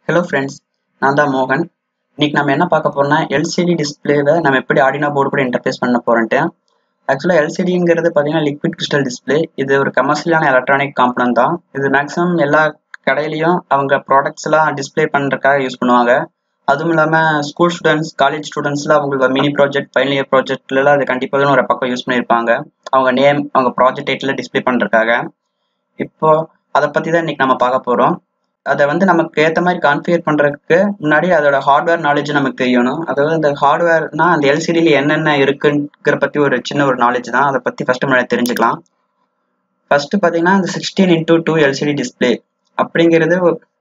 hello friends நான் தான் மோகன் இன்னைக்கு நம்ம என்ன பார்க்க போறோம்னா எல்சிடி டிஸ்பிளேவை நம்ம எப்படி ஆடினோ போர்டு கூட இன்டர்ஃபேஸ் பண்ண போறோன்ட்டு ஆக்சுவலாக எல்சிடிங்கிறது பார்த்தீங்கன்னா லிக்விட் கிறிஸ்டல் டிஸ்பிளே இது ஒரு கமர்ஷியலான எலக்ட்ரானிக் காம்பனன்ட் தான் இது மேக்ஸிமம் எல்லா கடையிலையும் அவங்க ப்ராடக்ட்ஸ் எல்லாம் டிஸ்பிளே பண்ணுறதுக்காக யூஸ் பண்ணுவாங்க அதுவும் இல்லாமல் ஸ்கூல் ஸ்டூடெண்ட்ஸ் காலேஜ் ஸ்டூடெண்ட்ஸ்லாம் அவங்களுக்கு மினி ப்ராஜெக்ட் ஃபைனல் இயர் ப்ராஜெக்ட்லாம் அது கண்டிப்பாக ஒரு பக்கம் யூஸ் பண்ணியிருப்பாங்க அவங்க நேம் அவங்க ப்ராஜெக்ட் டைட்டில் டிஸ்பிளே பண்ணுறதுக்காக இப்போ அதை பற்றி தான் இன்னைக்கு நம்ம பார்க்க போகிறோம் அதை வந்து நமக்கு ஏற்ற மாதிரி கான்ஃபிகர் பண்ணுறதுக்கு முன்னாடி அதோட ஹார்ட்வேர் நாலேஜ் நமக்கு தெரியணும் அதாவது அந்த ஹார்ட்வேர்னா அந்த எல்சிடியில் என்னென்ன இருக்குங்கிற பற்றி ஒரு சின்ன ஒரு நாலேஜ் தான் அதை பற்றி ஃபஸ்ட்டு முன்னாடி தெரிஞ்சுக்கலாம் ஃபஸ்ட்டு பார்த்தீங்கன்னா இந்த sixteen into two LCD display அப்படிங்கிறது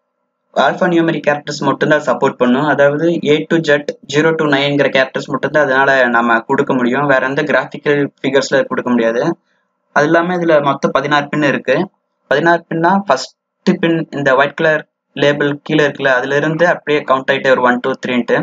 ஆல்ஃபா நியூமரி கேரக்டர்ஸ் மட்டும்தான் சப்போர்ட் பண்ணும் அதாவது A to Z zero to நைன்கிற கேரக்டர்ஸ் மட்டும்தான் அதனால நம்ம கொடுக்க முடியும் வேற எந்த கிராஃபிக்கல் ஃபிகர்ஸ்ல கொடுக்க முடியாது அது இல்லாமல் இதில் மொத்தம் பதினாறு பின் இருக்கு பதினாறு பின்னா ஃபர்ஸ்ட் பின் இந்த ஒயிட் கலர் லேபிள் கீழே இருக்குல்ல அதுல இருந்து அப்படியே கவுண்ட் ஆகிட்டு ஒரு ஒன் டூ த்ரீன்ட்டு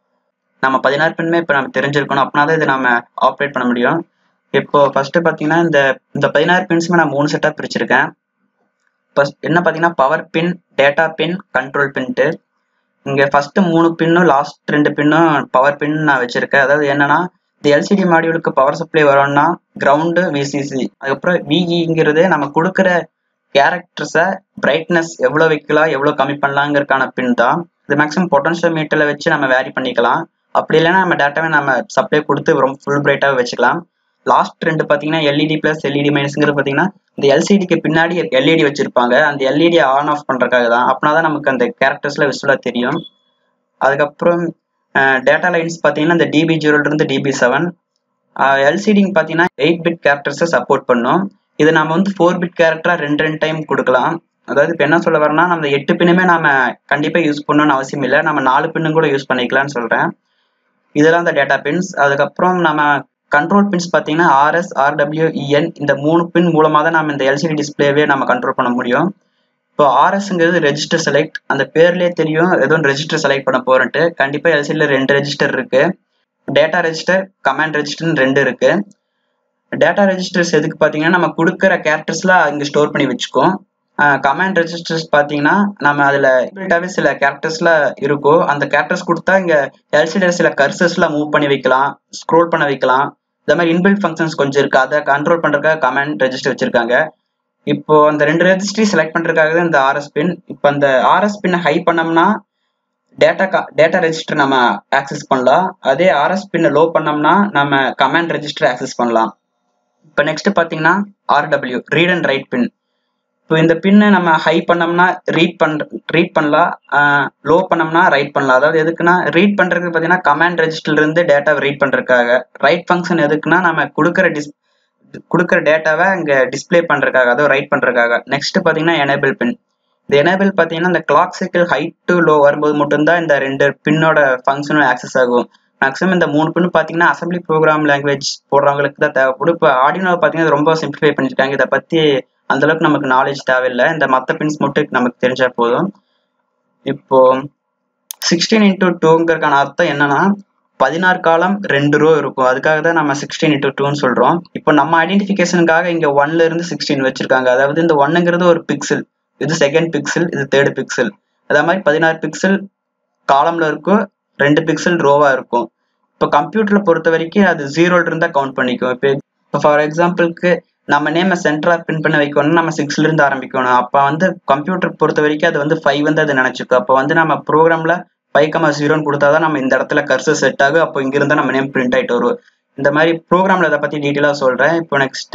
நம்ம பதினாறு பின்மே இப்போ நம்ம தெரிஞ்சிருக்கணும் அப்படின்னா தான் இதை நம்ம ஆப்ரேட் பண்ண முடியும் இப்போ ஃபர்ஸ்ட் பார்த்தீங்கன்னா இந்த இந்த பதினாறு பின்ஸுமே நான் மூணு செட்டாக பிரிச்சிருக்கேன் ஃபர்ஸ்ட் என்ன பார்த்தீங்கன்னா power pin data pin control பின்ட்டு இங்கே ஃபர்ஸ்ட் மூணு பின்னும் லாஸ்ட் ரெண்டு பின்னும் பவர் பின் நான் வச்சிருக்கேன் அதாவது என்னன்னா இந்த எல்சிடி மாடியூலுக்கு பவர் சப்ளை வரும்னா கிரவுண்டு விசிசி அதுக்கப்புறம் விஇங்கிறது நம்ம கொடுக்குற கேரக்டர்ஸை பிரைட்னஸ் எவ்வளோ வைக்கலாம் எவ்வளோ கம்மி பண்ணலாங்கிறதுக்கான பின் தான் இது மேக்ஸிமம் பொட்டன்ஷியல் மீட்டரில் வச்சு நம்ம வேரி பண்ணிக்கலாம் அப்படி இல்லைன்னா நம்ம டேட்டாவை நம்ம சப்ளை கொடுத்து ரொம்ப ஃபுல் பிரைட்டாக வச்சுக்கலாம் லாஸ்ட் ரெண்டு பார்த்தீங்கன்னா எல்இடி ப்ளஸ் எல்இடி மைனஸ்ங்கிறது பார்த்தீங்கன்னா இந்த எல்சிடிக்கு பின்னாடி எல்இடி வச்சிருப்பாங்க அந்த எல்இடி ஆன் ஆஃப் பண்ணுறதுக்காக தான் அப்படின்னா தான் நமக்கு அந்த கேரக்டர்ஸில் விசுவலாக தெரியும் அதுக்கப்புறம் டேட்டா லைன்ஸ் பார்த்தீங்கன்னா இந்த டிபி ஜீரோலேருந்து டிபி செவன் எல்சிடிங் பார்த்தீங்கன்னா எயிட் பிட் கேரக்டர்ஸை சப்போர்ட் பண்ணும் இது நம்ம வந்து ஃபோர் பிட் கேரக்டராக ரெண்டு ரெண்டு டைம் கொடுக்கலாம் அதாவது இப்போ என்ன சொல்ல வரேன்னா நம்ம எட்டு பின்னுமே நம்ம கண்டிப்பாக யூஸ் பண்ணணும்னு அவசியம் இல்லை நம்ம நாலு பின்னும் கூட யூஸ் பண்ணிக்கலாம்னு சொல்கிறேன் இதெல்லாம் இந்த டேட்டா பின்ஸ் அதுக்கப்புறம் நம்ம கண்ட்ரோல் பின்ஸ் பார்த்தீங்கன்னா ஆர்எஸ் ஆர்டபிள்யூ இஎன் இந்த மூணு பின் மூலமாக தான் நம்ம இந்த எல்சிடி டிஸ்பிளேவே நம்ம கண்ட்ரோல் பண்ண முடியும் இப்போ ஆர்எஸ்ங்கிறது ரெஜிஸ்டர் செலக்ட் அந்த பேர்லேயே தெரியும் ஏதோ ரெஜிஸ்டர் செலக்ட் பண்ண போறேன்ட்டு கண்டிப்பாக எல்சிடியில் ரெண்டு ரெஜிஸ்டர் இருக்கு டேட்டா ரெஜிஸ்டர் கமாண்ட் ரெஜிஸ்டர்னு ரெண்டு இருக்கு டேட்டா ரெஜிஸ்டர்ஸ் எதுக்கு பார்த்தீங்கன்னா நம்ம கொடுக்குற கேரக்டர்ஸ்லாம் இங்கே ஸ்டோர் பண்ணி வச்சுக்கோம் கமாண்ட் ரெஜிஸ்டர்ஸ் பார்த்தீங்கன்னா நம்ம அதில் இபில்டாகவே சில கேரக்டர்ஸ்லாம் இருக்கும் அந்த கேரக்டர்ஸ் கொடுத்தா இங்கே எல்சிடியில் சில கர்சஸ்லாம் மூவ் பண்ணி வைக்கலாம் ஸ்க்ரோல் பண்ண வைக்கலாம் இந்த மாதிரி இன்பில்ட் ஃபங்க்ஷன்ஸ் கொஞ்சம் இருக்கு அதை கண்ட்ரோல் பண்ணுறதுக்காக கமாண்ட் ரெஜிஸ்டர் வச்சிருக்காங்க இப்போ அந்த ரெண்டு ரெஜிஸ்ட்ரி செலக்ட் பண்ணுறதுக்காக தான் இந்த ஆர்எஸ் பின் இப்போ அந்த ஆர்எஸ் பின்னை ஹை பண்ணோம்னா டேட்டா டேட்டா ரெஜிஸ்டர் நம்ம ஆக்சஸ் பண்ணலாம் அதே ஆர்எஸ் பின்னை லோ பண்ணோம்னா நம்ம கமாண்ட் ரெஜிஸ்டர் ஆக்சஸ் பண்ணலாம் இப்போ நெக்ஸ்ட் பார்த்தீங்கன்னா RW read and write pin இப்போ இந்த பின்னை நம்ம ஹை பண்ணோம்னா ரீட் பண்ற ரீட் பண்ணலாம் லோ பண்ணோம்னா ரைட் பண்ணலாம் அதாவது எதுக்குன்னா ரீட் பண்ணுறதுக்கு பார்த்தீங்கன்னா கமாண்ட் ரெஜிஸ்டர்ல இருந்து டேட்டாவை ரீட் பண்ணுறதுக்காக ரைட் ஃபங்க்ஷன் எதுக்குன்னா நம்ம கொடுக்குற டிஸ் கொடுக்குற டேட்டாவை அங்கே டிஸ்பிளே பண்ணுறதுக்காக அதாவது ரைட் பண்ணுறதுக்காக நெக்ஸ்ட் பார்த்தீங்கன்னா எனேபிள் பின் இந்த எனேபிள் பார்த்தீங்கன்னா இந்த clock cycle high to low வரும்போது மட்டும்தான் இந்த ரெண்டு பின்னோட ஃபங்க்ஷனும் ஆக்சஸ் ஆகும் மேக்ஸிமம் இந்த மூணு பின் பார்த்தீங்கன்னா அசம்பிளி ப்ரோக்ராம் லாங்குவேஜ் போடுறவங்களுக்கு தான் தேவைப்படும் இப்போ ஆடினோ பார்த்தீங்கன்னா ரொம்ப சிம்பிளிஃபை பண்ணியிருக்காங்க இதை பற்றி அந்த அளவுக்கு நமக்கு நாலேஜ் தேவையில்லை இந்த மற்ற பின்ஸ் மட்டும் நமக்கு தெரிஞ்சா போதும் இப்போ சிக்ஸ்டீன் இன்டூ டூங்கிறதுக்கான அர்த்தம் என்னன்னா பதினாறு காலம் ரெண்டு ரோ இருக்கும் அதுக்காக தான் நம்ம சிக்ஸ்டீன் இன்டூ டூன்னு சொல்றோம் இப்போ நம்ம ஐடென்டிஃபிகேஷனுக்காக இங்க ஒன்ல இருந்து சிக்ஸ்டீன் வச்சிருக்காங்க அதாவது இந்த ஒன்னுங்கிறது ஒரு பிக்சல் இது செகண்ட் பிக்சல் இது தேர்ட் பிக்சல் அதே மாதிரி பதினாறு பிக்சல் காலம்ல இருக்கும் ரெண்டு பிக்சல் ரோவா இருக்கும் இப்போ கம்ப்யூட்டர்ல பொறுத்த வரைக்கும் அது ஜீரோல இருந்தா கவுண்ட் பண்ணிக்கும் இப்போ இப்போ ஃபார் எக்ஸாம்பிளுக்கு நம்ம நேம சென்டரா பின் பண்ண வைக்கணும்னா நம்ம சிக்ஸ்ல இருந்து ஆரம்பிக்கணும் அப்ப வந்து கம்ப்யூட்டர் பொறுத்த வரைக்கும் அது வந்து ஃபைவ் வந்து அது நினைச்சுக்கும் அப்போ வந்து நம்ம ப்ரோக்ராம்ல ஃபைவ் கமா ஜீரோன்னு கொடுத்தாதான் நம்ம இந்த இடத்துல கர்சர் செட் ஆகும் அப்போ இங்க இருந்தா நம்ம நேம் பிரிண்ட் ஆயிட்டு வரும் இந்த மாதிரி ப்ரோக்ராம்ல இதை பத்தி டீட்டெயிலா சொல்றேன் இப்போ நெக்ஸ்ட்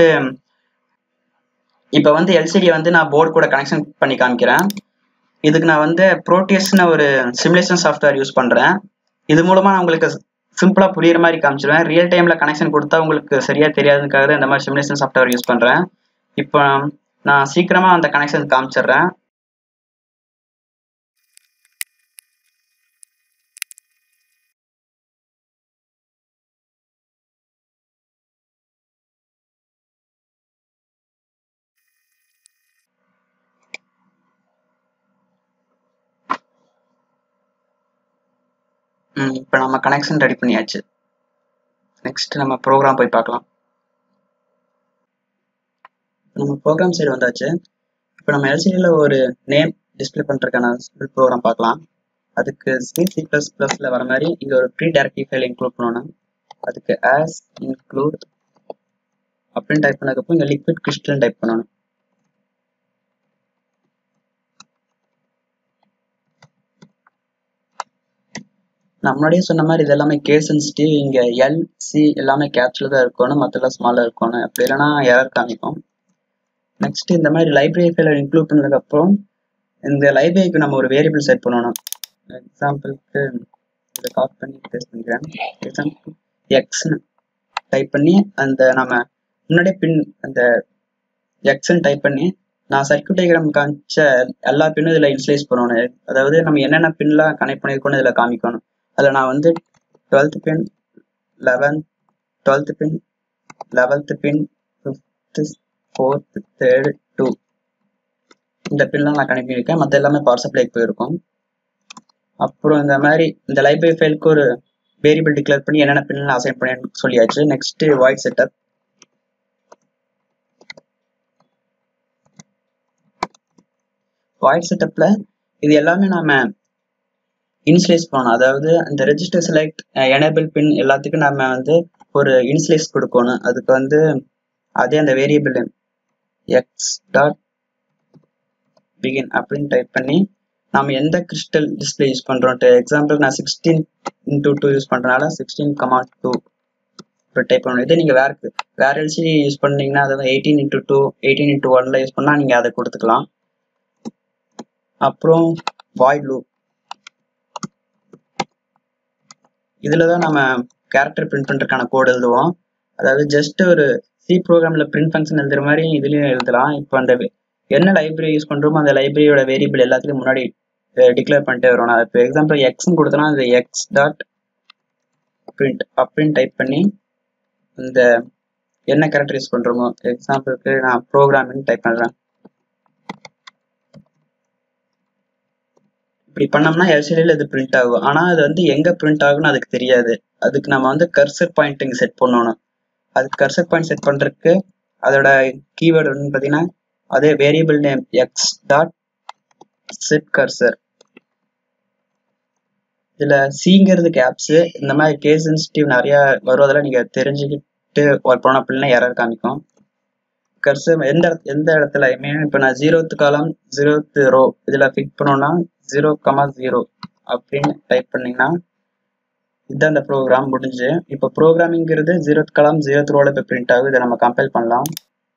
இப்போ வந்து எல்சிடியை வந்து நான் போர்டு கூட கனெக்ஷன் பண்ணி காமிக்கிறேன் இதுக்கு நான் வந்து ப்ரோட்டியஸ்னு ஒரு சிமுலேஷன் சாஃப்ட்வேர் யூஸ் பண்றேன் இது மூலமா நான் உங்களுக்கு சிம்பிளா புரியுற மாதிரி காமிச்சிருவேன் ரியல் டைம்ல கனெக்ஷன் கொடுத்தா உங்களுக்கு சரியா தெரியாதுக்காக தான் இந்த மாதிரி சிமுலேஷன் சாஃப்ட்வேர் யூஸ் பண்றேன் இப்போ நான் சீக்கிரமா அந்த கனெக்ஷன் காமிச்சிடுறேன் இப்போ நம்ம கனெக்ஷன் ரெடி பண்ணியாச்சு நெக்ஸ்ட் நம்ம ப்ரோக்ராம் போய் பார்க்கலாம் நம்ம ப்ரோக்ராம் சைடு வந்தாச்சு இப்போ நம்ம எல்சிடியில் ஒரு நேம் டிஸ்பிளே பண்ணுறதுக்கான ப்ரோக்ராம் பார்க்கலாம் அதுக்கு சி சி ப்ளஸ் ப்ளஸ்ல வர மாதிரி இங்க ஒரு ப்ரீ டைரக்டிவ் ஃபைல் இன்க்ளூட் பண்ணணும் அதுக்கு ஆஸ் இன்க்ளூட் அப்படின்னு டைப் பண்ணதுக்கப்புறம் இங்க லிக்விட் கிறிஸ்டல் டைப் பண்ணணும் நான் முன்னாடியே சொன்ன மாதிரி இது எல்லாமே கே சென்சிட்டிவ் இங்க எல் சி எல்லாமே கேப்ஸ்ல தான் இருக்கணும் மற்றெல்லாம் ஸ்மாலா இருக்கணும் அப்படி இல்லைன்னா எரர் காமிக்கும் நெக்ஸ்ட் இந்த மாதிரி லைப்ரரி ஃபைல இன்க்ளூட் பண்ணதுக்கு அப்புறம் இந்த லைப்ரரிக்கு நம்ம ஒரு வேரியபிள் செட் பண்ணணும் எக்ஸாம்பிளுக்கு இதை காப்பி பண்ணி பேஸ்ட் பண்ணிக்கிறேன் எக்ஸாம்பிள் எக்ஸ்னு டைப் பண்ணி அந்த நம்ம முன்னாடியே பின் அந்த எக்ஸ்ன்னு டைப் பண்ணி நான் சர்க்கியூட் டயக்ராம் காமிச்ச எல்லா பின்னும் இதில் இன்ஸ்லைஸ் பண்ணணும் அதாவது நம்ம என்னென்ன பின்லாம் கனெக்ட் பண்ணியிருக்கோம்னு இதில் காமிக்கணும் அதில் நான் வந்து twelfth pin eleventh twelfth pin eleventh pin fifth fourth third two இந்த பின்லாம் நான் கனெக்ட் பண்ணியிருக்கேன் மற்ற எல்லாமே பவர் சப்ளைக்கு போயிருக்கும் அப்புறம் இந்த மாதிரி இந்த லைப்ரரி ஃபைலுக்கு ஒரு வேரியபிள் டிக்ளேர் பண்ணி என்னென்ன பின்லாம் அசைன் பண்ணி சொல்லியாச்சு நெக்ஸ்ட் வாய்ட் செட்டப் வாய்ட் செட்டப்ல இது எல்லாமே நாம இனிஷியலைஸ் பண்ணணும் அதாவது அந்த ரெஜிஸ்டர் செலக்ட் எனேபிள் பின் எல்லாத்துக்கும் நம்ம வந்து ஒரு இனிஷியலைஸ் கொடுக்கணும் அதுக்கு வந்து அதே அந்த வேரியபிள் எக்ஸ் டாட் பிகின் அப்படின்னு டைப் பண்ணி நம்ம எந்த கிறிஸ்டல் டிஸ்பிளே யூஸ் பண்றோம் எக்ஸாம்பிள் நான் சிக்ஸ்டீன் இன்டூ டூ யூஸ் பண்றதுனால சிக்ஸ்டீன் கமா டூ இப்போ டைப் பண்ணணும் இதே நீங்கள் வேற வேற எல்சி யூஸ் பண்ணீங்கன்னா அதாவது eighteen into two eighteen into ஒன்ல யூஸ் பண்ணால் நீங்கள் அதை கொடுத்துக்கலாம் அப்புறம் வாய்ட் லூப் இதில் தான் நம்ம கேரக்டர் பிரிண்ட் பண்ணுறதுக்கான கோட் எழுதுவோம் அதாவது ஜஸ்ட் ஒரு சி ப்ரோக்ராமில் பிரிண்ட் ஃபங்க்ஷன் எழுதுற மாதிரி இதுலேயும் எழுதலாம் இப்போ அந்த என்ன லைப்ரரி யூஸ் பண்ணுறோமோ அந்த லைப்ரரியோட வேரியபிள் எல்லாத்துலையும் முன்னாடி டிக்ளேர் பண்ணிட்டே வரும் நான் இப்போ எக்ஸாம்பிள் எக்ஸ்னு கொடுத்தனா அது எக்ஸ் டாட் பிரிண்ட் அப்படின்னு டைப் பண்ணி இந்த என்ன கேரக்டர் யூஸ் பண்ணுறோமோ எக்ஸாம்பிளுக்கு நான் ப்ரோக்ராமிங் டைப் பண்ணுறேன் இப்படி பண்ணோம்னா எல்சிடியில் இது பிரிண்ட் ஆகும் ஆனால் அது வந்து எங்கே பிரிண்ட் ஆகும்னு அதுக்கு தெரியாது அதுக்கு நம்ம வந்து கர்சர் பாயிண்டிங் செட் பண்ணணும் அதுக்கு கர்சர் பாயிண்ட் செட் பண்ணுறதுக்கு அதோட கீவேர்டு வந்து பார்த்தீங்கன்னா அதே variable name X dot set cursor இதில் சிங்கிறது கேப்ஸு இந்த மாதிரி கேஸ் சென்சிட்டிவ் நிறையா வருவதெல்லாம் நீங்கள் தெரிஞ்சுக்கிட்டு ஒர்க் பண்ண அப்படின்னா எரர் காமிக்கும் கர்சர் எந்த எந்த இடத்துல மீன் இப்போ நான் ஜீரோத்து காலம் ஜீரோத்து ரோ இதில் ஃபிக் பண்ணோன்னா ஜீரோ கமா ஜீரோ அப்படின்னு டைப் பண்ணீங்கன்னா இதுதான் இந்த ப்ரோக்ராம் முடிஞ்சு இப்போ ப்ரோக்ராமிங்கிறது ஜீரோத் காலம் ஜீரோத் ரோல இப்போ பிரிண்ட் ஆகும் இதை நம்ம கம்பைல் பண்ணலாம்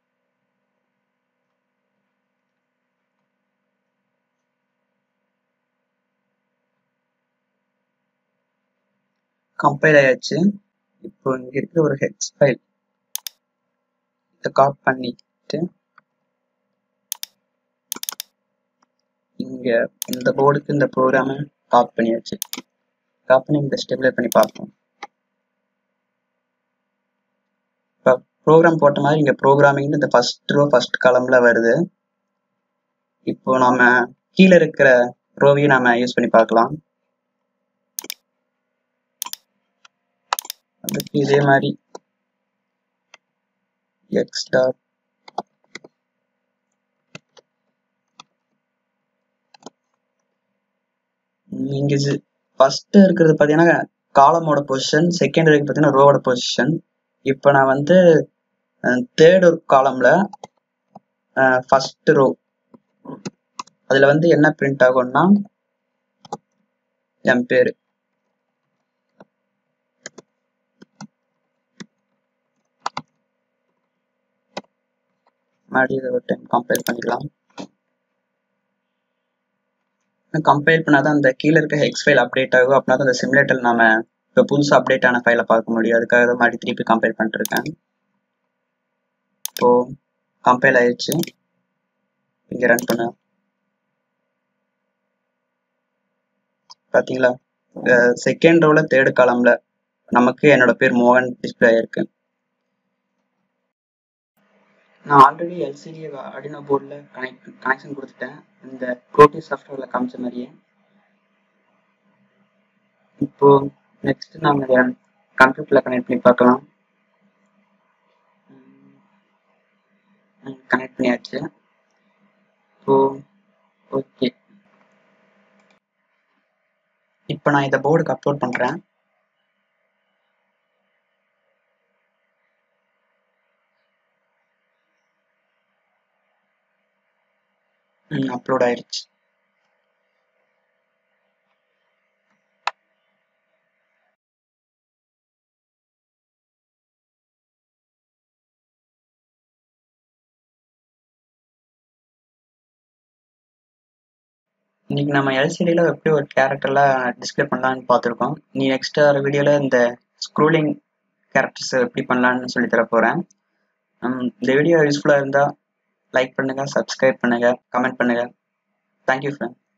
கம்பைல் ஆயாச்சு இப்போ இங்க இருக்கிற ஒரு ஹெக்ஸ் ஃபைல் இதை காப்பி பண்ணிட்டு இங்க இந்த போர்டுக்கு இந்த ப்ரோக்ராமை காப்பி பண்ணியாச்சு காப்பி பண்ணி இந்த ஸ்டெபிளை பண்ணி பார்ப்போம் இப்போ ப்ரோக்ராம் போட்ட மாதிரி இங்க ப்ரோக்ராமிங் இந்த ஃபர்ஸ்ட் ரோ ஃபர்ஸ்ட் காலம்ல வருது இப்போ நாம கீழே இருக்கிற ரோவையும் நாம யூஸ் பண்ணி பார்க்கலாம் அதுக்கு இதே மாதிரி எக்ஸ் டாட் இங்க ஃபர்ஸ்ட் இருக்கிறது பார்த்தீங்கன்னா காலமோட பொசிஷன் செகண்ட் இருக்கு பார்த்தீங்கன்னா ரோவோட பொசிஷன் இப்போ நான் வந்து தேர்ட் ஒரு காலம்ல ஃபர்ஸ்ட் ரோ அதில் வந்து என்ன பிரிண்ட் ஆகும்னா என் பேர் மறுபடியும் இதை ஒரு டைம் கம்பைல் பண்ணிக்கலாம் கம்பைல் பண்ணாதான் அந்த கீழே இருக்க ஹெக்ஸ் ஃபைல் அப்டேட் ஆகும் அப்படின்னா தான் அந்த சிமுலேட்டர் நாம இப்போ புதுசாக அப்டேட் ஆன ஃபைலை பார்க்க முடியும் அதுக்காக தான் மறுபடியும் திருப்பி கம்பைல் பண்ணிட்டுருக்கேன் இப்போ கம்பைல் ஆயிடுச்சு இங்கே ரன் பண்ண பார்த்தீங்களா செகண்ட் ரோவில் தேர்டு காலம்ல நமக்கு என்னோட பேர் மோகன் டிஸ்பிளே ஆயிருக்கு நான் ஆல்ரெடி எல்சிடி அடினோ போர்டில் கனெக்ட் கனெக்ஷன் கொடுத்துட்டேன் இந்த ப்ரோட்டி சாஃப்ட்வேரில் காமிச்ச மாதிரியே இப்போ நெக்ஸ்ட் நாம் இதை கம்ப்யூட்டரில் கனெக்ட் பண்ணி பார்க்கலாம் கனெக்ட் பண்ணியாச்சு ஸோ ஓகே இப்போ நான் இதை போர்டுக்கு அப்லோட் பண்ணுறேன் ம் அப்லோட் ஆயிடுச்சு இன்னைக்கு நம்ம எல்சிடியில் எப்படி ஒரு கேரக்டர்லாம் டிஸ்பிளே பண்ணலான்னு பார்த்துருக்கோம் நீ நெக்ஸ்ட் வர வீடியோவில் இந்த ஸ்க்ரோலிங் கேரக்டர்ஸ் எப்படி பண்ணலான்னு சொல்லி தர போகிறேன் இந்த வீடியோ யூஸ்ஃபுல்லாக இருந்தால் லைக் பண்ணுங்கள் சப்ஸ்கிரைப் பண்ணுங்கள் கமெண்ட் பண்ணுங்கள் தேங்க்யூ ஃப்ரெண்ட்